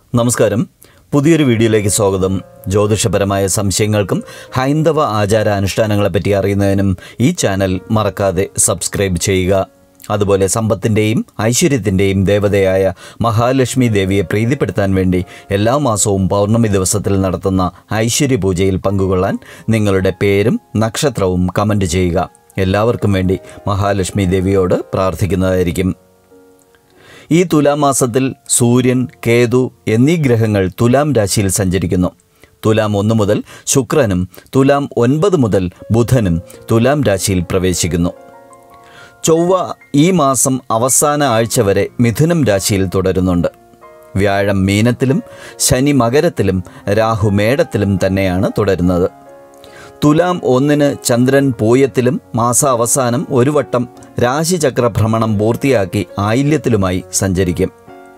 നമസ്കാരം പുതിയൊരു വീഡിയോയിലേക്ക് സ്വാഗതം ജ്യോതിഷപരമായ സംശയങ്ങൾക്കും ഹൈന്ദവ ആചാര അനുഷ്ഠാനങ്ങളെപ്പറ്റി അറിയുന്നതിനും ഈ ചാനൽ മറക്കാതെ സബ്സ്ക്രൈബ് ചെയ്യുക അതുപോലെ സമ്പത്തിൻ്റെയും ഐശ്വര്യത്തിൻ്റെയും ദേവതയായ മഹാലക്ഷ്മി ദേവിയെ പ്രീതിപ്പെടുത്താൻ വേണ്ടി എല്ലാ മാസവും പൗർണമി ദിവസത്തിൽ നടത്തുന്ന ഐശ്വര്യ പൂജയിൽ പങ്കുകൊള്ളാൻ നിങ്ങളുടെ പേരും നക്ഷത്രവും കമൻറ്റ് ചെയ്യുക എല്ലാവർക്കും വേണ്ടി മഹാലക്ഷ്മി ദേവിയോട് പ്രാർത്ഥിക്കുന്നതായിരിക്കും ഈ തുലാം മാസത്തിൽ സൂര്യൻ കേതു എന്നീ ഗ്രഹങ്ങൾ തുലാം രാശിയിൽ സഞ്ചരിക്കുന്നു തുലാം ഒന്ന് മുതൽ ശുക്രനും തുലാം ഒൻപത് മുതൽ ബുധനും തുലാം രാശിയിൽ പ്രവേശിക്കുന്നു ചൊവ്വ ഈ മാസം അവസാന ആഴ്ച വരെ മിഥുനം രാശിയിൽ തുടരുന്നുണ്ട് വ്യാഴം മീനത്തിലും ശനി മകരത്തിലും രാഹു മേടത്തിലും തന്നെയാണ് തുടരുന്നത് തുലാം ഒന്നിന് ചന്ദ്രൻ പൂയത്തിലും മാസാവസാനം ഒരു വട്ടം രാശിചക്ര ഭ്രമണം പൂർത്തിയാക്കി ആയില്യത്തിലുമായി സഞ്ചരിക്കും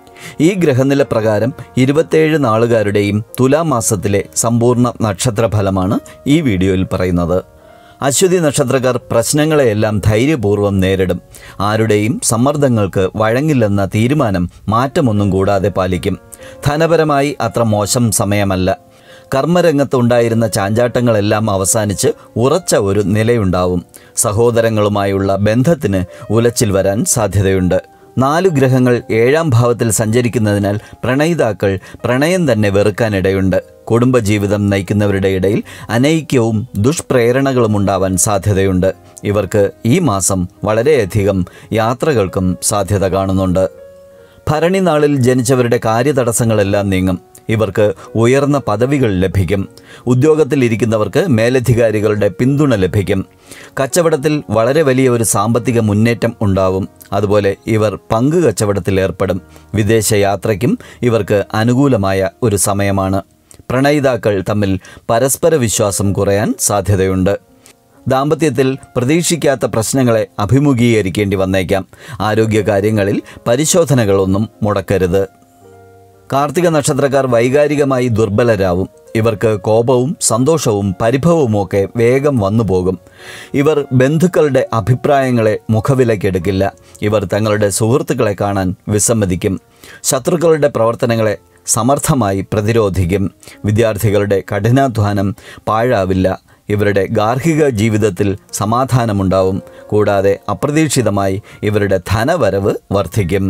ഈ ഗ്രഹനില പ്രകാരം ഇരുപത്തേഴ് നാളുകാരുടെയും തുലാം മാസത്തിലെ സമ്പൂർണ്ണ നക്ഷത്രഫലമാണ് ഈ വീഡിയോയിൽ പറയുന്നത് അശ്വതി നക്ഷത്രക്കാർ പ്രശ്നങ്ങളെയെല്ലാം ധൈര്യപൂർവ്വം നേരിടും ആരുടെയും സമ്മർദ്ദങ്ങൾക്ക് വഴങ്ങില്ലെന്ന തീരുമാനം മാറ്റമൊന്നും കൂടാതെ പാലിക്കും ധനപരമായി അത്ര മോശം സമയമല്ല കർമ്മരംഗത്തുണ്ടായിരുന്ന ചാഞ്ചാട്ടങ്ങളെല്ലാം അവസാനിച്ച് ഉറച്ച ഒരു നിലയുണ്ടാവും സഹോദരങ്ങളുമായുള്ള ബന്ധത്തിന് ഉലച്ചിൽ വരാൻ സാധ്യതയുണ്ട് നാലു ഗ്രഹങ്ങൾ ഏഴാം ഭാവത്തിൽ സഞ്ചരിക്കുന്നതിനാൽ പ്രണയിതാക്കൾ പ്രണയം തന്നെ വെറുക്കാനിടയുണ്ട് കുടുംബജീവിതം നയിക്കുന്നവരുടെ ഇടയിൽ അനൈക്യവും ദുഷ്പ്രേരണകളും ഉണ്ടാവാൻ സാധ്യതയുണ്ട് ഇവർക്ക് ഈ മാസം വളരെയധികം യാത്രകൾക്കും സാധ്യത കാണുന്നുണ്ട് ഭരണി നാളിൽ ജനിച്ചവരുടെ കാര്യതടസ്സങ്ങളെല്ലാം നീങ്ങും ഇവർക്ക് ഉയർന്ന പദവികൾ ലഭിക്കും ഉദ്യോഗത്തിലിരിക്കുന്നവർക്ക് മേലധികാരികളുടെ പിന്തുണ ലഭിക്കും കച്ചവടത്തിൽ വളരെ വലിയ ഒരു സാമ്പത്തിക മുന്നേറ്റം ഉണ്ടാവും അതുപോലെ ഇവർ പങ്ക് കച്ചവടത്തിൽ ഏർപ്പെടും വിദേശ യാത്രയ്ക്കും ഇവർക്ക് അനുകൂലമായ ഒരു സമയമാണ് പ്രണയിതാക്കൾ തമ്മിൽ പരസ്പര വിശ്വാസം കുറയാൻ സാധ്യതയുണ്ട് ദാമ്പത്യത്തിൽ പ്രതീക്ഷിക്കാത്ത പ്രശ്നങ്ങളെ അഭിമുഖീകരിക്കേണ്ടി വന്നേക്കാം ആരോഗ്യകാര്യങ്ങളിൽ പരിശോധനകളൊന്നും മുടക്കരുത് കാർത്തിക നക്ഷത്രക്കാർ വൈകാരികമായി ദുർബലരാവും ഇവർക്ക് കോപവും സന്തോഷവും പരിഭവവുമൊക്കെ വേഗം വന്നു പോകും ഇവർ ബന്ധുക്കളുടെ അഭിപ്രായങ്ങളെ മുഖവിലക്കെടുക്കില്ല ഇവർ തങ്ങളുടെ സുഹൃത്തുക്കളെ കാണാൻ വിസമ്മതിക്കും ശത്രുക്കളുടെ പ്രവർത്തനങ്ങളെ സമർത്ഥമായി പ്രതിരോധിക്കും വിദ്യാർത്ഥികളുടെ കഠിനാധ്വാനം പാഴാവില്ല ഇവരുടെ ഗാർഹിക ജീവിതത്തിൽ സമാധാനമുണ്ടാവും കൂടാതെ അപ്രതീക്ഷിതമായി ഇവരുടെ ധനവരവ് വർദ്ധിക്കും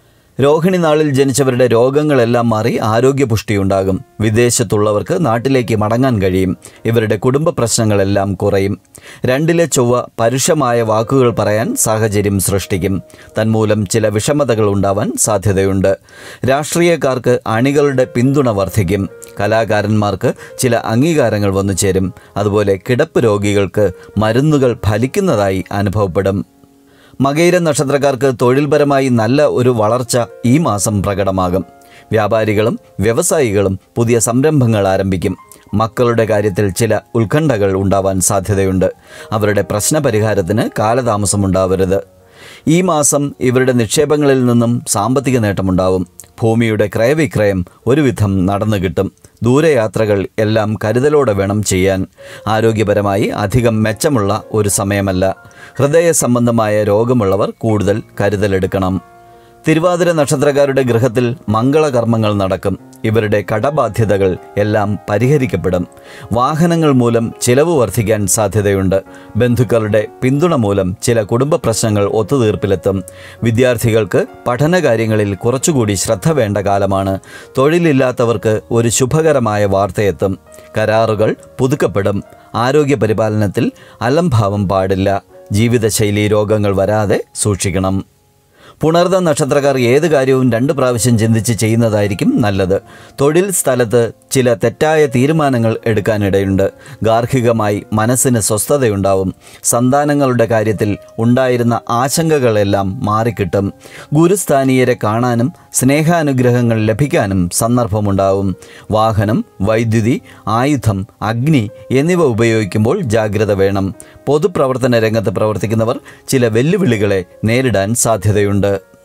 രോഹിണി നാളിൽ ജനിച്ചവരുടെ രോഗങ്ങളെല്ലാം മാറി ആരോഗ്യപുഷ്ടിയുണ്ടാകും വിദേശത്തുള്ളവർക്ക് നാട്ടിലേക്ക് മടങ്ങാൻ കഴിയും ഇവരുടെ കുടുംബ പ്രശ്നങ്ങളെല്ലാം കുറയും രണ്ടിലെ ചൊവ്വ പരുഷമായ വാക്കുകൾ പറയാൻ സാഹചര്യം സൃഷ്ടിക്കും തന്മൂലം ചില വിഷമതകൾ ഉണ്ടാവാൻ സാധ്യതയുണ്ട് രാഷ്ട്രീയക്കാർക്ക് അണികളുടെ പിന്തുണ വർദ്ധിക്കും കലാകാരന്മാർക്ക് ചില അംഗീകാരങ്ങൾ വന്നു ചേരും അതുപോലെ കിടപ്പ് രോഗികൾക്ക് മരുന്നുകൾ ഫലിക്കുന്നതായി അനുഭവപ്പെടും മകയിര നക്ഷത്രക്കാർക്ക് തൊഴിൽപരമായി നല്ല ഒരു വളർച്ച ഈ മാസം പ്രകടമാകും വ്യാപാരികളും വ്യവസായികളും പുതിയ സംരംഭങ്ങൾ ആരംഭിക്കും മക്കളുടെ കാര്യത്തിൽ ചില ഉത്കണ്ഠകൾ ഉണ്ടാവാൻ സാധ്യതയുണ്ട് അവരുടെ പ്രശ്നപരിഹാരത്തിന് കാലതാമസമുണ്ടാവരുത് ഈ മാസം ഇവരുടെ നിക്ഷേപങ്ങളിൽ നിന്നും സാമ്പത്തിക നേട്ടമുണ്ടാവും ഭൂമിയുടെ ക്രയവിക്രയം ഒരുവിധം നടന്നു കിട്ടും ദൂരയാത്രകൾ എല്ലാം കരുതലോടെ വേണം ചെയ്യാൻ ആരോഗ്യപരമായി അധികം മെച്ചമുള്ള ഒരു സമയമല്ല ഹൃദയ സംബന്ധമായ രോഗമുള്ളവർ കൂടുതൽ കരുതലെടുക്കണം തിരുവാതിര നക്ഷത്രക്കാരുടെ ഗൃഹത്തിൽ മംഗളകർമ്മങ്ങൾ നടക്കും ഇവരുടെ കടബാധ്യതകൾ എല്ലാം പരിഹരിക്കപ്പെടും വാഹനങ്ങൾ മൂലം ചിലവ് വർദ്ധിക്കാൻ സാധ്യതയുണ്ട് ബന്ധുക്കളുടെ പിന്തുണ മൂലം ചില കുടുംബ പ്രശ്നങ്ങൾ ഒത്തുതീർപ്പിലെത്തും വിദ്യാർത്ഥികൾക്ക് പഠനകാര്യങ്ങളിൽ കുറച്ചുകൂടി ശ്രദ്ധ വേണ്ട കാലമാണ് തൊഴിലില്ലാത്തവർക്ക് ഒരു ശുഭകരമായ വാർത്തയെത്തും കരാറുകൾ പുതുക്കപ്പെടും ആരോഗ്യ പരിപാലനത്തിൽ അലംഭാവം പാടില്ല ജീവിതശൈലി രോഗങ്ങൾ വരാതെ സൂക്ഷിക്കണം പുണർദ നക്ഷത്രക്കാർ ഏത് കാര്യവും രണ്ട് പ്രാവശ്യം ചിന്തിച്ച് ചെയ്യുന്നതായിരിക്കും നല്ലത് തൊഴിൽ സ്ഥലത്ത് ചില തെറ്റായ തീരുമാനങ്ങൾ എടുക്കാനിടയുണ്ട് ഗാർഹികമായി മനസ്സിന് സ്വസ്ഥതയുണ്ടാവും സന്താനങ്ങളുടെ കാര്യത്തിൽ ഉണ്ടായിരുന്ന ആശങ്കകളെല്ലാം മാറിക്കിട്ടും ഗുരുസ്ഥാനീയരെ കാണാനും സ്നേഹാനുഗ്രഹങ്ങൾ ലഭിക്കാനും സന്ദർഭമുണ്ടാവും വാഹനം വൈദ്യുതി ആയുധം അഗ്നി എന്നിവ ഉപയോഗിക്കുമ്പോൾ ജാഗ്രത വേണം പൊതുപ്രവർത്തന രംഗത്ത് പ്രവർത്തിക്കുന്നവർ ചില വെല്ലുവിളികളെ നേരിടാൻ സാധ്യതയുണ്ട്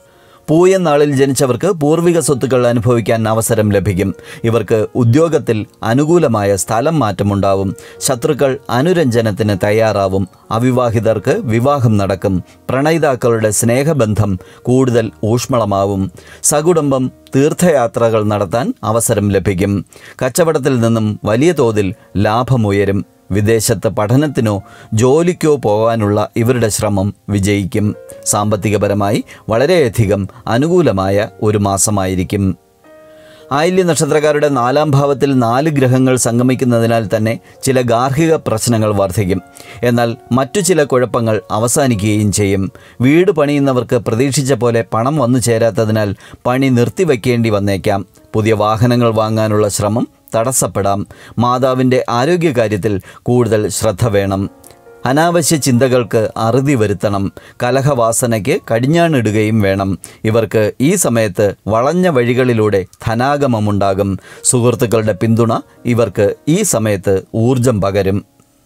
പൂയൻ നാളിൽ ജനിച്ചവർക്ക് പൂർവിക സ്വത്തുക്കൾ അനുഭവിക്കാൻ അവസരം ലഭിക്കും ഇവർക്ക് ഉദ്യോഗത്തിൽ അനുകൂലമായ സ്ഥലം മാറ്റമുണ്ടാവും ശത്രുക്കൾ അനുരഞ്ജനത്തിന് തയ്യാറാവും അവിവാഹിതർക്ക് വിവാഹം നടക്കും പ്രണയിതാക്കളുടെ സ്നേഹബന്ധം കൂടുതൽ ഊഷ്മളമാവും സകുടുംബം തീർത്ഥയാത്രകൾ നടത്താൻ അവസരം ലഭിക്കും കച്ചവടത്തിൽ നിന്നും വലിയ തോതിൽ ലാഭമുയരും വിദേശത്ത് പഠനത്തിനോ ജോലിക്കോ പോകാനുള്ള ഇവരുടെ ശ്രമം വിജയിക്കും സാമ്പത്തികപരമായി വളരെയധികം അനുകൂലമായ ഒരു മാസമായിരിക്കും ആയില്യ നക്ഷത്രക്കാരുടെ നാലാം ഭാവത്തിൽ നാല് ഗ്രഹങ്ങൾ സംഗമിക്കുന്നതിനാൽ തന്നെ ചില ഗാർഹിക പ്രശ്നങ്ങൾ വർദ്ധിക്കും എന്നാൽ മറ്റു ചില കുഴപ്പങ്ങൾ അവസാനിക്കുകയും ചെയ്യും വീട് പണിയുന്നവർക്ക് പ്രതീക്ഷിച്ച പോലെ പണം വന്നു ചേരാത്തതിനാൽ പണി നിർത്തിവെക്കേണ്ടി വന്നേക്കാം പുതിയ വാഹനങ്ങൾ വാങ്ങാനുള്ള ശ്രമം തടസ്സപ്പെടാം മാതാവിൻ്റെ ആരോഗ്യകാര്യത്തിൽ കൂടുതൽ ശ്രദ്ധ വേണം അനാവശ്യ ചിന്തകൾക്ക് അറുതി വരുത്തണം കലഹവാസനയ്ക്ക് കടിഞ്ഞാണിടുകയും വേണം ഇവർക്ക് ഈ സമയത്ത് വളഞ്ഞ വഴികളിലൂടെ ധനാഗമമുണ്ടാകും സുഹൃത്തുക്കളുടെ പിന്തുണ ഇവർക്ക് ഈ സമയത്ത് ഊർജം പകരും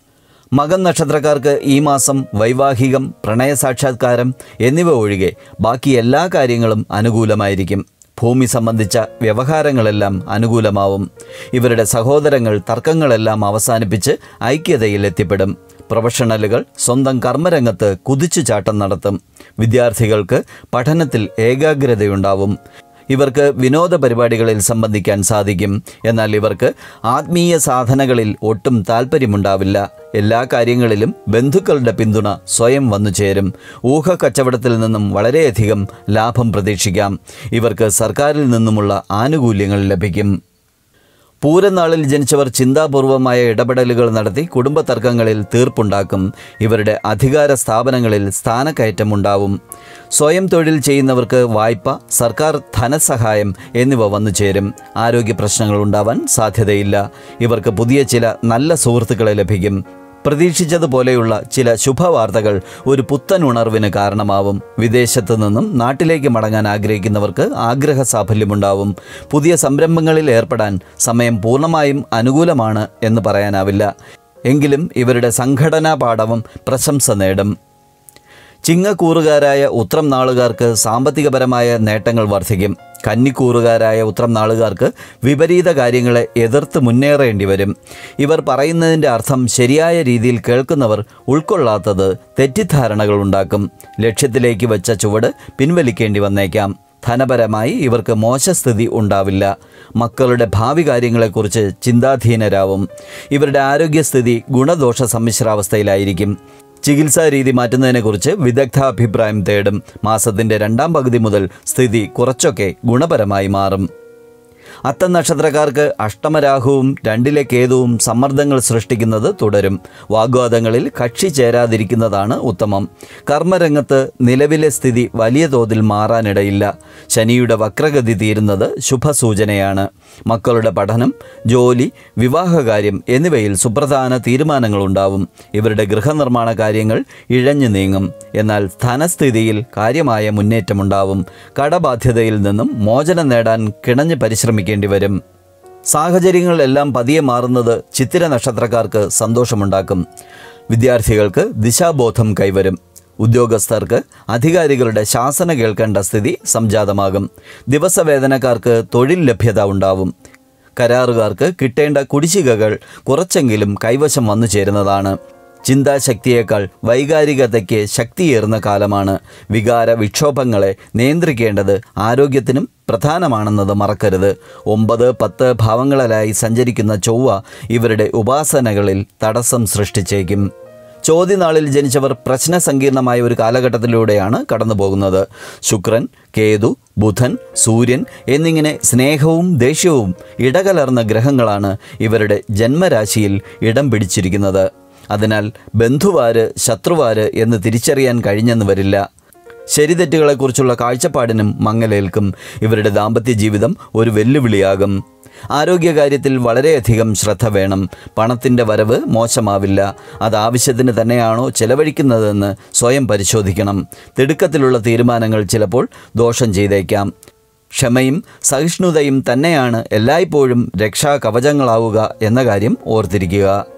മകൻ നക്ഷത്രക്കാർക്ക് ഈ മാസം വൈവാഹികം പ്രണയ സാക്ഷാത്കാരം എന്നിവ ഒഴികെ ബാക്കി എല്ലാ കാര്യങ്ങളും അനുകൂലമായിരിക്കും ഭൂമി സംബന്ധിച്ച വ്യവഹാരങ്ങളെല്ലാം അനുകൂലമാവും ഇവരുടെ സഹോദരങ്ങൾ തർക്കങ്ങളെല്ലാം അവസാനിപ്പിച്ച് ഐക്യതയിൽ എത്തിപ്പെടും പ്രൊഫഷണലുകൾ സ്വന്തം കർമ്മരംഗത്ത് കുതിച്ചുചാട്ടം നടത്തും വിദ്യാർത്ഥികൾക്ക് പഠനത്തിൽ ഏകാഗ്രതയുണ്ടാവും ഇവർക്ക് വിനോദ പരിപാടികളിൽ സംബന്ധിക്കാൻ സാധിക്കും എന്നാൽ ഇവർക്ക് ആത്മീയ സാധനകളിൽ ഒട്ടും താല്പര്യമുണ്ടാവില്ല എല്ലാ കാര്യങ്ങളിലും ബന്ധുക്കളുടെ പിന്തുണ സ്വയം വന്നു ചേരും ഊഹ കച്ചവടത്തിൽ നിന്നും വളരെയധികം ലാഭം പ്രതീക്ഷിക്കാം ഇവർക്ക് സർക്കാരിൽ നിന്നുമുള്ള ആനുകൂല്യങ്ങൾ ലഭിക്കും പൂരനാളിൽ ജനിച്ചവർ ചിന്താപൂർവമായ ഇടപെടലുകൾ നടത്തി കുടുംബ തർക്കങ്ങളിൽ തീർപ്പുണ്ടാക്കും ഇവരുടെ അധികാര സ്ഥാപനങ്ങളിൽ സ്ഥാനക്കയറ്റമുണ്ടാവും സ്വയം തൊഴിൽ ചെയ്യുന്നവർക്ക് വായ്പ സർക്കാർ ധനസഹായം എന്നിവ വന്നു ചേരും ആരോഗ്യ പ്രശ്നങ്ങൾ ഉണ്ടാവാൻ സാധ്യതയില്ല ഇവർക്ക് പുതിയ ചില നല്ല സുഹൃത്തുക്കളെ ലഭിക്കും പ്രതീക്ഷിച്ചതുപോലെയുള്ള ചില ശുഭവാർത്തകൾ ഒരു പുത്തൻ ഉണർവിന് കാരണമാവും വിദേശത്തു നിന്നും നാട്ടിലേക്ക് മടങ്ങാൻ ആഗ്രഹിക്കുന്നവർക്ക് ആഗ്രഹ സാഫല്യമുണ്ടാവും പുതിയ സംരംഭങ്ങളിൽ ഏർപ്പെടാൻ സമയം പൂർണ്ണമായും അനുകൂലമാണ് എന്ന് പറയാനാവില്ല എങ്കിലും ഇവരുടെ സംഘടനാ പാഠവും പ്രശംസ നേടും ചിങ്ങക്കൂറുകാരായ ഉത്രം നാളുകാർക്ക് സാമ്പത്തികപരമായ നേട്ടങ്ങൾ വർദ്ധിക്കും കന്നിക്കൂറുകാരായ ഉത്രം നാളുകാർക്ക് വിപരീത കാര്യങ്ങളെ എതിർത്ത് മുന്നേറേണ്ടി വരും ഇവർ പറയുന്നതിൻ്റെ അർത്ഥം ശരിയായ രീതിയിൽ കേൾക്കുന്നവർ ഉൾക്കൊള്ളാത്തത് തെറ്റിദ്ധാരണകൾ ഉണ്ടാക്കും ലക്ഷ്യത്തിലേക്ക് വെച്ച ചുവട് പിൻവലിക്കേണ്ടി വന്നേക്കാം ധനപരമായി ഇവർക്ക് മോശസ്ഥിതി ഉണ്ടാവില്ല മക്കളുടെ ഭാവി കാര്യങ്ങളെക്കുറിച്ച് ചിന്താധീനരാവും ഇവരുടെ ആരോഗ്യസ്ഥിതി ഗുണദോഷ സമ്മിശ്രാവസ്ഥയിലായിരിക്കും ചികിത്സാ രീതി മാറ്റുന്നതിനെക്കുറിച്ച് വിദഗ്ധ അഭിപ്രായം തേടും മാസത്തിൻ്റെ രണ്ടാം പകുതി മുതൽ സ്ഥിതി കുറച്ചൊക്കെ ഗുണപരമായി മാറും അത്തം നക്ഷത്രക്കാർക്ക് അഷ്ടമരാഹുവും രണ്ടിലെ കേതുവും സമ്മർദ്ദങ്ങൾ സൃഷ്ടിക്കുന്നത് തുടരും വാഗ്വാദങ്ങളിൽ കക്ഷി ചേരാതിരിക്കുന്നതാണ് ഉത്തമം കർമ്മരംഗത്ത് നിലവിലെ സ്ഥിതി വലിയ തോതിൽ മാറാനിടയില്ല ശനിയുടെ വക്രഗതി തീരുന്നത് ശുഭസൂചനയാണ് മക്കളുടെ പഠനം ജോലി വിവാഹകാര്യം എന്നിവയിൽ സുപ്രധാന തീരുമാനങ്ങളുണ്ടാവും ഇവരുടെ ഗൃഹനിർമ്മാണ കാര്യങ്ങൾ ഇഴഞ്ഞു നീങ്ങും എന്നാൽ ധനസ്ഥിതിയിൽ കാര്യമായ മുന്നേറ്റമുണ്ടാവും കടബാധ്യതയിൽ നിന്നും മോചനം നേടാൻ കിണഞ്ഞ് പരിശ്രമിക്കേണ്ടി വരും സാഹചര്യങ്ങളെല്ലാം പതിയെ മാറുന്നത് ചിത്തിര നക്ഷത്രക്കാർക്ക് സന്തോഷമുണ്ടാക്കും വിദ്യാർത്ഥികൾക്ക് ദിശാബോധം കൈവരും ഉദ്യോഗസ്ഥർക്ക് അധികാരികളുടെ ശാസന കേൾക്കേണ്ട സ്ഥിതി സംജാതമാകും ദിവസവേതനക്കാർക്ക് തൊഴിൽ ലഭ്യത ഉണ്ടാവും കരാറുകാർക്ക് കിട്ടേണ്ട കുടിശ്ശികകൾ കുറച്ചെങ്കിലും കൈവശം വന്നു ചേരുന്നതാണ് ചിന്താശക്തിയേക്കാൾ വൈകാരികതയ്ക്ക് ശക്തിയേറുന്ന കാലമാണ് വികാര വിക്ഷോഭങ്ങളെ നിയന്ത്രിക്കേണ്ടത് ആരോഗ്യത്തിനും പ്രധാനമാണെന്നത് മറക്കരുത് ഒമ്പത് പത്ത് ഭാവങ്ങളിലായി സഞ്ചരിക്കുന്ന ചൊവ്വ ഇവരുടെ ഉപാസനകളിൽ തടസ്സം സൃഷ്ടിച്ചേക്കും ചോദ്യനാളിൽ ജനിച്ചവർ പ്രശ്നസങ്കീർണമായ ഒരു കാലഘട്ടത്തിലൂടെയാണ് കടന്നു പോകുന്നത് ശുക്രൻ കേതു ബുധൻ സൂര്യൻ എന്നിങ്ങനെ സ്നേഹവും ദേഷ്യവും ഇടകലർന്ന ഗ്രഹങ്ങളാണ് ഇവരുടെ ജന്മരാശിയിൽ ഇടം പിടിച്ചിരിക്കുന്നത് അതിനാൽ ബന്ധുവാര് ശത്രുവാര് എന്ന് തിരിച്ചറിയാൻ കഴിഞ്ഞെന്ന് വരില്ല ശരിതെറ്റുകളെക്കുറിച്ചുള്ള കാഴ്ചപ്പാടിനും മങ്ങലേൽക്കും ഇവരുടെ ദാമ്പത്യ ജീവിതം ഒരു വെല്ലുവിളിയാകും ആരോഗ്യകാര്യത്തിൽ വളരെയധികം ശ്രദ്ധ വേണം പണത്തിൻ്റെ വരവ് മോശമാവില്ല അത് ആവശ്യത്തിന് തന്നെയാണോ ചെലവഴിക്കുന്നതെന്ന് സ്വയം പരിശോധിക്കണം തിടുക്കത്തിലുള്ള തീരുമാനങ്ങൾ ചിലപ്പോൾ ദോഷം ചെയ്തേക്കാം ക്ഷമയും സഹിഷ്ണുതയും തന്നെയാണ് എല്ലായ്പ്പോഴും രക്ഷാകവചങ്ങളാവുക എന്ന കാര്യം ഓർത്തിരിക്കുക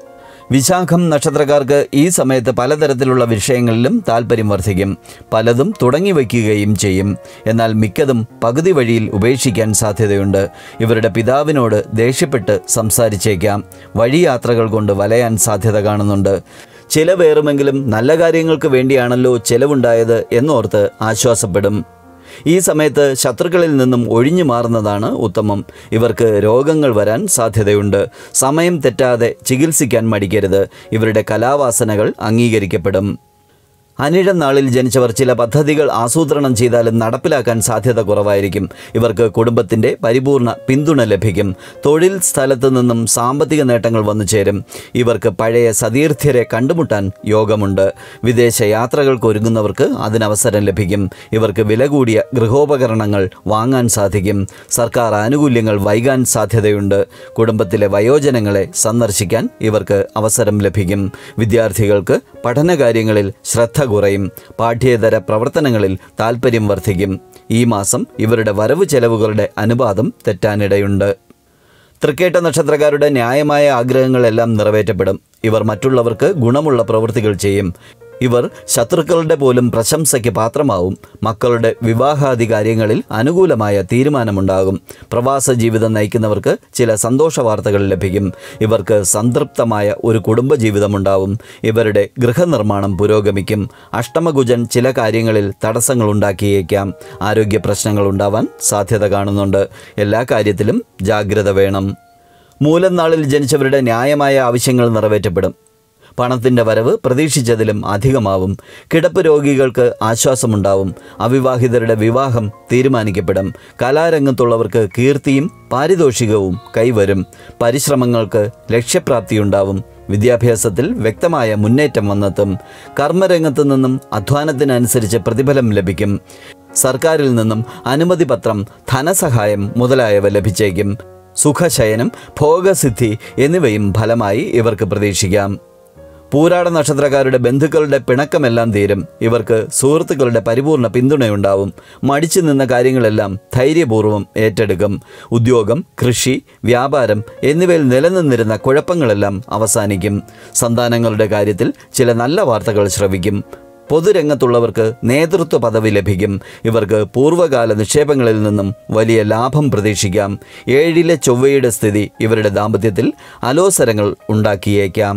വിശാഖം നക്ഷത്രക്കാർക്ക് ഈ സമയത്ത് പലതരത്തിലുള്ള വിഷയങ്ങളിലും താല്പര്യം വർദ്ധിക്കും പലതും തുടങ്ങി വയ്ക്കുകയും ചെയ്യും എന്നാൽ മിക്കതും പകുതി വഴിയിൽ ഉപേക്ഷിക്കാൻ സാധ്യതയുണ്ട് ഇവരുടെ പിതാവിനോട് ദേഷ്യപ്പെട്ട് സംസാരിച്ചേക്കാം വഴിയാത്രകൾ കൊണ്ട് വലയാൻ സാധ്യത കാണുന്നുണ്ട് ചിലവേറുമെങ്കിലും നല്ല കാര്യങ്ങൾക്ക് വേണ്ടിയാണല്ലോ ചെലവുണ്ടായത് എന്നോർത്ത് ആശ്വാസപ്പെടും ഈ സമയത്ത് ശത്രുക്കളിൽ നിന്നും ഒഴിഞ്ഞു മാറുന്നതാണ് ഉത്തമം ഇവർക്ക് രോഗങ്ങൾ വരാൻ സാധ്യതയുണ്ട് സമയം തെറ്റാതെ ചികിത്സിക്കാൻ മടിക്കരുത് ഇവരുടെ കലാവാസനകൾ അംഗീകരിക്കപ്പെടും അനിഴം നാളിൽ ജനിച്ചവർ ചില പദ്ധതികൾ ആസൂത്രണം ചെയ്താലും നടപ്പിലാക്കാൻ സാധ്യത കുറവായിരിക്കും ഇവർക്ക് കുടുംബത്തിൻ്റെ പരിപൂർണ പിന്തുണ ലഭിക്കും തൊഴിൽ സ്ഥലത്ത് നിന്നും സാമ്പത്തിക നേട്ടങ്ങൾ വന്നു ചേരും ഇവർക്ക് പഴയ സതീർത്ഥ്യരെ കണ്ടുമുട്ടാൻ യോഗമുണ്ട് വിദേശ യാത്രകൾക്ക് ഒരുങ്ങുന്നവർക്ക് അതിനവസരം ലഭിക്കും ഇവർക്ക് വില കൂടിയ ഗൃഹോപകരണങ്ങൾ വാങ്ങാൻ സാധിക്കും സർക്കാർ ആനുകൂല്യങ്ങൾ വൈകാൻ സാധ്യതയുണ്ട് കുടുംബത്തിലെ വയോജനങ്ങളെ സന്ദർശിക്കാൻ ഇവർക്ക് അവസരം ലഭിക്കും വിദ്യാർത്ഥികൾക്ക് പഠനകാര്യങ്ങളിൽ ശ്രദ്ധ കുറയും പാഠ്യേതര പ്രവർത്തനങ്ങളിൽ താൽപ്പര്യം വർദ്ധിക്കും ഈ മാസം ഇവരുടെ വരവ് ചെലവുകളുടെ അനുപാതം തെറ്റാനിടയുണ്ട് തൃക്കേട്ട നക്ഷത്രക്കാരുടെ ന്യായമായ ആഗ്രഹങ്ങളെല്ലാം നിറവേറ്റപ്പെടും ഇവർ മറ്റുള്ളവർക്ക് ഗുണമുള്ള പ്രവൃത്തികൾ ചെയ്യും ഇവർ ശത്രുക്കളുടെ പോലും പ്രശംസയ്ക്ക് പാത്രമാവും മക്കളുടെ വിവാഹാദി കാര്യങ്ങളിൽ അനുകൂലമായ തീരുമാനമുണ്ടാകും പ്രവാസ ജീവിതം നയിക്കുന്നവർക്ക് ചില സന്തോഷ വാർത്തകൾ ലഭിക്കും ഇവർക്ക് സംതൃപ്തമായ ഒരു കുടുംബജീവിതമുണ്ടാവും ഇവരുടെ ഗൃഹനിർമ്മാണം പുരോഗമിക്കും അഷ്ടമകുജൻ ചില കാര്യങ്ങളിൽ തടസ്സങ്ങൾ ഉണ്ടാക്കിയേക്കാം ആരോഗ്യ പ്രശ്നങ്ങൾ ഉണ്ടാവാൻ സാധ്യത കാണുന്നുണ്ട് എല്ലാ കാര്യത്തിലും ജാഗ്രത വേണം മൂലം നാളിൽ ജനിച്ചവരുടെ ന്യായമായ ആവശ്യങ്ങൾ നിറവേറ്റപ്പെടും പണത്തിൻ്റെ വരവ് പ്രതീക്ഷിച്ചതിലും അധികമാവും കിടപ്പ് രോഗികൾക്ക് ആശ്വാസമുണ്ടാവും അവിവാഹിതരുടെ വിവാഹം തീരുമാനിക്കപ്പെടും കലാരംഗത്തുള്ളവർക്ക് കീർത്തിയും പാരിതോഷികവും കൈവരും പരിശ്രമങ്ങൾക്ക് ലക്ഷ്യപ്രാപ്തിയുണ്ടാവും വിദ്യാഭ്യാസത്തിൽ വ്യക്തമായ മുന്നേറ്റം വന്നെത്തും കർമ്മരംഗത്തു നിന്നും അധ്വാനത്തിനനുസരിച്ച് പ്രതിഫലം ലഭിക്കും സർക്കാരിൽ നിന്നും അനുമതി പത്രം ധനസഹായം മുതലായവ ലഭിച്ചേക്കും സുഖശയനം ഭോഗസിദ്ധി എന്നിവയും ഫലമായി ഇവർക്ക് പ്രതീക്ഷിക്കാം പൂരാട നക്ഷത്രക്കാരുടെ ബന്ധുക്കളുടെ പിണക്കമെല്ലാം തീരും ഇവർക്ക് സുഹൃത്തുക്കളുടെ പരിപൂർണ പിന്തുണയുണ്ടാവും മടിച്ചു നിന്ന കാര്യങ്ങളെല്ലാം ധൈര്യപൂർവ്വം ഏറ്റെടുക്കും ഉദ്യോഗം കൃഷി വ്യാപാരം എന്നിവയിൽ നിലനിന്നിരുന്ന കുഴപ്പങ്ങളെല്ലാം അവസാനിക്കും സന്താനങ്ങളുടെ കാര്യത്തിൽ ചില നല്ല വാർത്തകൾ ശ്രവിക്കും പൊതുരംഗത്തുള്ളവർക്ക് നേതൃത്വ പദവി ലഭിക്കും ഇവർക്ക് പൂർവ്വകാല നിക്ഷേപങ്ങളിൽ നിന്നും വലിയ ലാഭം പ്രതീക്ഷിക്കാം ഏഴിലെ ചൊവ്വയുടെ സ്ഥിതി ഇവരുടെ ദാമ്പത്യത്തിൽ അലോസരങ്ങൾ ഉണ്ടാക്കിയേക്കാം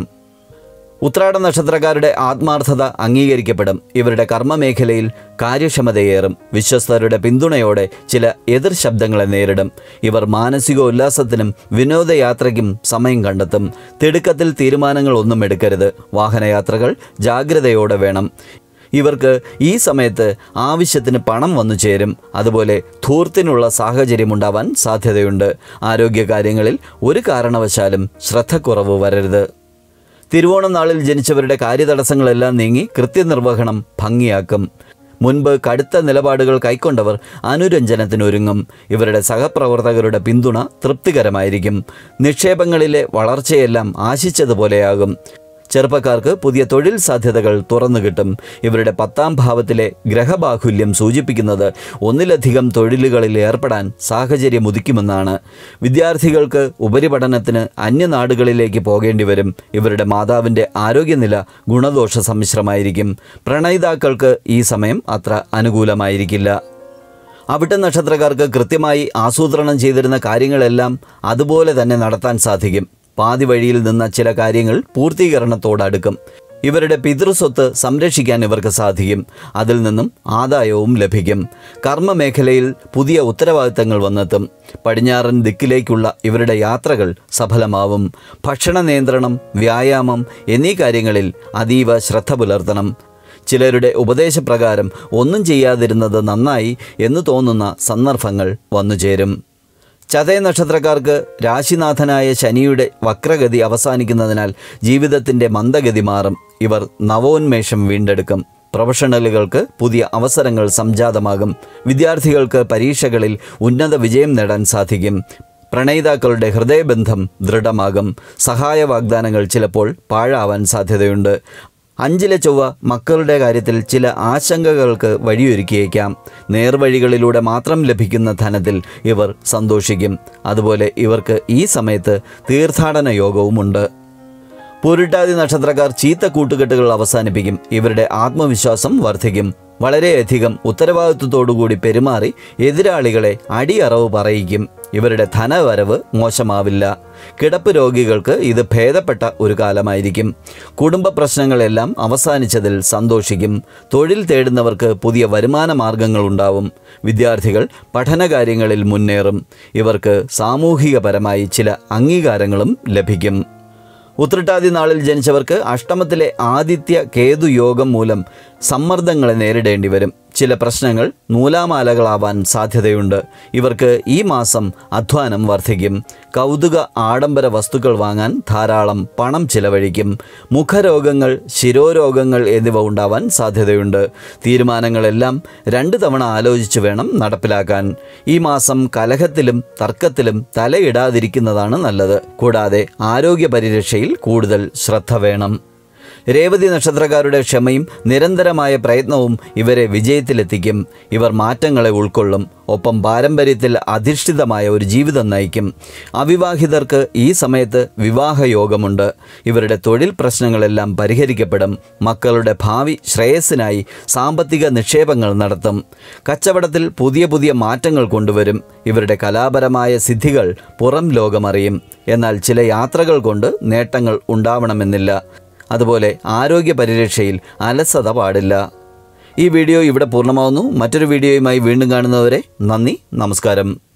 ഉത്രാട നക്ഷത്രക്കാരുടെ ആത്മാർത്ഥത അംഗീകരിക്കപ്പെടും ഇവരുടെ കർമ്മമേഖലയിൽ കാര്യക്ഷമതയേറും വിശ്വസ്തരുടെ പിന്തുണയോടെ ചില എതിർ ശബ്ദങ്ങളെ നേരിടും ഇവർ മാനസികോല്ലാസത്തിനും വിനോദയാത്രയ്ക്കും സമയം കണ്ടെത്തും തിടുക്കത്തിൽ തീരുമാനങ്ങൾ ഒന്നും എടുക്കരുത് വാഹനയാത്രകൾ ജാഗ്രതയോടെ വേണം ഇവർക്ക് ഈ സമയത്ത് ആവശ്യത്തിന് പണം വന്നു ചേരും അതുപോലെ ധൂർത്തിനുള്ള സാഹചര്യമുണ്ടാവാൻ സാധ്യതയുണ്ട് ആരോഗ്യകാര്യങ്ങളിൽ ഒരു കാരണവശാലും ശ്രദ്ധക്കുറവ് വരരുത് തിരുവോണം നാളിൽ ജനിച്ചവരുടെ കാര്യതടസ്സങ്ങളെല്ലാം നീങ്ങി കൃത്യനിർവഹണം ഭംഗിയാക്കും മുൻപ് കടുത്ത നിലപാടുകൾ കൈക്കൊണ്ടവർ അനുരഞ്ജനത്തിനൊരുങ്ങും ഇവരുടെ സഹപ്രവർത്തകരുടെ പിന്തുണ തൃപ്തികരമായിരിക്കും നിക്ഷേപങ്ങളിലെ വളർച്ചയെല്ലാം ആശിച്ചതുപോലെയാകും ചെറുപ്പക്കാർക്ക് പുതിയ തൊഴിൽ സാധ്യതകൾ തുറന്നു കിട്ടും ഇവരുടെ പത്താം ഭാവത്തിലെ ഗ്രഹബാഹുല്യം സൂചിപ്പിക്കുന്നത് ഒന്നിലധികം തൊഴിലുകളിൽ ഏർപ്പെടാൻ സാഹചര്യം ഉദിക്കുമെന്നാണ് വിദ്യാർത്ഥികൾക്ക് ഉപരിപഠനത്തിന് അന്യനാടുകളിലേക്ക് പോകേണ്ടി വരും ഇവരുടെ മാതാവിൻ്റെ ആരോഗ്യനില ഗുണദോഷ സമ്മിശ്രമായിരിക്കും പ്രണയിതാക്കൾക്ക് ഈ സമയം അത്ര അനുകൂലമായിരിക്കില്ല അവിട്ട നക്ഷത്രക്കാർക്ക് കൃത്യമായി ആസൂത്രണം ചെയ്തിരുന്ന കാര്യങ്ങളെല്ലാം അതുപോലെ തന്നെ നടത്താൻ സാധിക്കും പാതി വഴിയിൽ നിന്ന ചില കാര്യങ്ങൾ പൂർത്തീകരണത്തോടടുക്കും ഇവരുടെ പിതൃസ്വത്ത് സംരക്ഷിക്കാൻ ഇവർക്ക് സാധിക്കും അതിൽ നിന്നും ആദായവും ലഭിക്കും കർമ്മമേഖലയിൽ പുതിയ ഉത്തരവാദിത്തങ്ങൾ വന്നെത്തും പടിഞ്ഞാറൻ ദിക്കിലേക്കുള്ള ഇവരുടെ യാത്രകൾ സഫലമാവും ഭക്ഷണ നിയന്ത്രണം വ്യായാമം എന്നീ കാര്യങ്ങളിൽ അതീവ ശ്രദ്ധ പുലർത്തണം ചിലരുടെ ഉപദേശപ്രകാരം ഒന്നും ചെയ്യാതിരുന്നത് നന്നായി എന്ന് തോന്നുന്ന സന്ദർഭങ്ങൾ വന്നുചേരും ചതയ നക്ഷത്രക്കാർക്ക് രാശിനാഥനായ ശനിയുടെ വക്രഗതി അവസാനിക്കുന്നതിനാൽ ജീവിതത്തിൻ്റെ മന്ദഗതി മാറും ഇവർ നവോന്മേഷം വീണ്ടെടുക്കും പ്രൊഫഷണലുകൾക്ക് പുതിയ അവസരങ്ങൾ സംജാതമാകും വിദ്യാർത്ഥികൾക്ക് പരീക്ഷകളിൽ ഉന്നത വിജയം നേടാൻ സാധിക്കും പ്രണയിതാക്കളുടെ ഹൃദയബന്ധം ദൃഢമാകും സഹായ വാഗ്ദാനങ്ങൾ ചിലപ്പോൾ പാഴാവാൻ സാധ്യതയുണ്ട് അഞ്ചിലെ ചൊവ്വ മക്കളുടെ കാര്യത്തിൽ ചില ആശങ്കകൾക്ക് വഴിയൊരുക്കിയേക്കാം നേർവഴികളിലൂടെ മാത്രം ലഭിക്കുന്ന ധനത്തിൽ ഇവർ സന്തോഷിക്കും അതുപോലെ ഇവർക്ക് ഈ സമയത്ത് തീർത്ഥാടന യോഗവുമുണ്ട് പൂരിട്ടാതി നക്ഷത്രക്കാർ ചീത്ത കൂട്ടുകെട്ടുകൾ അവസാനിപ്പിക്കും ഇവരുടെ ആത്മവിശ്വാസം വർദ്ധിക്കും വളരെയധികം ഉത്തരവാദിത്വത്തോടുകൂടി പെരുമാറി എതിരാളികളെ അടിയറവ് പറയിക്കും ഇവരുടെ ധനവരവ് മോശമാവില്ല കിടപ്പ് രോഗികൾക്ക് ഇത് ഭേദപ്പെട്ട ഒരു കാലമായിരിക്കും കുടുംബ പ്രശ്നങ്ങളെല്ലാം അവസാനിച്ചതിൽ സന്തോഷിക്കും തൊഴിൽ തേടുന്നവർക്ക് പുതിയ വരുമാന മാർഗങ്ങൾ ഉണ്ടാവും വിദ്യാർത്ഥികൾ പഠനകാര്യങ്ങളിൽ മുന്നേറും ഇവർക്ക് സാമൂഹികപരമായി ചില അംഗീകാരങ്ങളും ലഭിക്കും ഉത്രട്ടാതി നാളിൽ ജനിച്ചവർക്ക് അഷ്ടമത്തിലെ ആദിത്യ കേതു യോഗം മൂലം സമ്മർദ്ദങ്ങളെ നേരിടേണ്ടി വരും ചില പ്രശ്നങ്ങൾ നൂലാമാലകളാവാൻ സാധ്യതയുണ്ട് ഇവർക്ക് ഈ മാസം അധ്വാനം വർദ്ധിക്കും കൗതുക ആഡംബര വസ്തുക്കൾ വാങ്ങാൻ ധാരാളം പണം ചിലവഴിക്കും മുഖരോഗങ്ങൾ ശിരോരോഗങ്ങൾ എന്നിവ ഉണ്ടാവാൻ സാധ്യതയുണ്ട് തീരുമാനങ്ങളെല്ലാം രണ്ട് തവണ ആലോചിച്ച് വേണം നടപ്പിലാക്കാൻ ഈ മാസം കലഹത്തിലും തർക്കത്തിലും തലയിടാതിരിക്കുന്നതാണ് നല്ലത് കൂടാതെ ആരോഗ്യ പരിരക്ഷയിൽ കൂടുതൽ ശ്രദ്ധ വേണം രേവതി നക്ഷത്രക്കാരുടെ ക്ഷമയും നിരന്തരമായ പ്രയത്നവും ഇവരെ വിജയത്തിലെത്തിക്കും ഇവർ മാറ്റങ്ങളെ ഉൾക്കൊള്ളും ഒപ്പം പാരമ്പര്യത്തിൽ അധിഷ്ഠിതമായ ഒരു ജീവിതം നയിക്കും അവിവാഹിതർക്ക് ഈ സമയത്ത് വിവാഹയോഗമുണ്ട് ഇവരുടെ തൊഴിൽ പ്രശ്നങ്ങളെല്ലാം പരിഹരിക്കപ്പെടും മക്കളുടെ ഭാവി ശ്രേയസ്സിനായി സാമ്പത്തിക നിക്ഷേപങ്ങൾ നടത്തും കച്ചവടത്തിൽ പുതിയ പുതിയ മാറ്റങ്ങൾ കൊണ്ടുവരും ഇവരുടെ കലാപരമായ സിദ്ധികൾ പുറം ലോകമറിയും എന്നാൽ ചില യാത്രകൾ കൊണ്ട് നേട്ടങ്ങൾ ഉണ്ടാവണമെന്നില്ല അതുപോലെ ആരോഗ്യ പരിരക്ഷയിൽ അലസത പാടില്ല ഈ വീഡിയോ ഇവിടെ പൂർണ്ണമാവുന്നു മറ്റൊരു വീഡിയോയുമായി വീണ്ടും കാണുന്നവരെ നന്ദി നമസ്കാരം